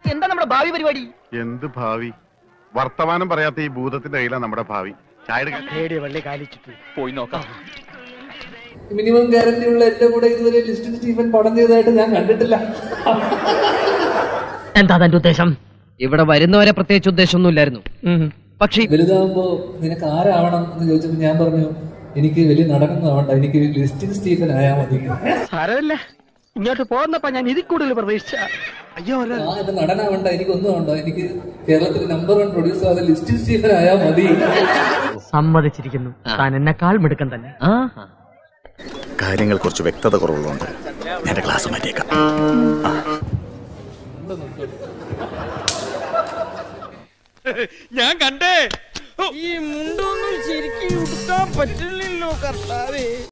എന്താ നമ്മുടെ ഭാവി പരിപാടി എന്ത് ഭാവി വർത്തമാനം പറയാത്ത ഈ ഭൂതത്തിന്റെ കയ്യിലാണ് നമ്മുടെ ഭാവി ചായ എടുക്കാൻ പോയി നോക്കാം മിനിമം ഗ്യാരണ്ടി ഉള്ള എന്റെ കൂടെ ഇതുവരെ ലിസ്റ്റിൻ സ്റ്റീഫൻ പടം ചെയ്തതായിട്ട് ഞാൻ കണ്ടിട്ടില്ല എന്താ തന്റെ ഉദ്ദേശം ഇവിടെ വരുന്നവരെ പ്രത്യേകിച്ച് ഉദ്ദേശമൊന്നുമില്ലായിരുന്നു പക്ഷേ വലുതാകുമ്പോ നിനക്ക് ആരാവണം എന്ന് ചോദിച്ചപ്പോ ഞാൻ പറഞ്ഞു എനിക്ക് വലിയ നടനൊന്നും ആവണ്ട എനിക്ക് ലിസ്റ്റിൻ സ്റ്റീഫൻ ആയാ മതി സാരമില്ല ഇങ്ങോട്ട് പോന്നപ്പോ ഞാൻ ഇതിൽ കൂടുതൽ പ്രതീക്ഷിച്ച ആ ഇത് നടനാവണ്ട എനിക്കൊന്നും ആവണ്ട എനിക്ക് കേരളത്തിൽ നമ്പർ വൺ പ്രൊഡ്യൂസർ അത് ലിസ്റ്റിൻ സ്റ്റീഫൻ ആയാ മതി സമ്മതിച്ചിരിക്കുന്നു താൻ എന്നെക്കാൾ മിടുക്കൻ തന്നെ ആഹാ കാര്യങ്ങൾ കുറച്ച് വ്യക്തത കുറവുള്ളതുകൊണ്ട് ഞാൻ ക്ലാസ് മാറ്റിയേക്കാം ഞാൻ കണ്ടേ ഈ മുണ്ടൊന്നും ശരിക്കും ഉടുക്കാൻ പറ്റില്ലല്ലോ കർത്താവേ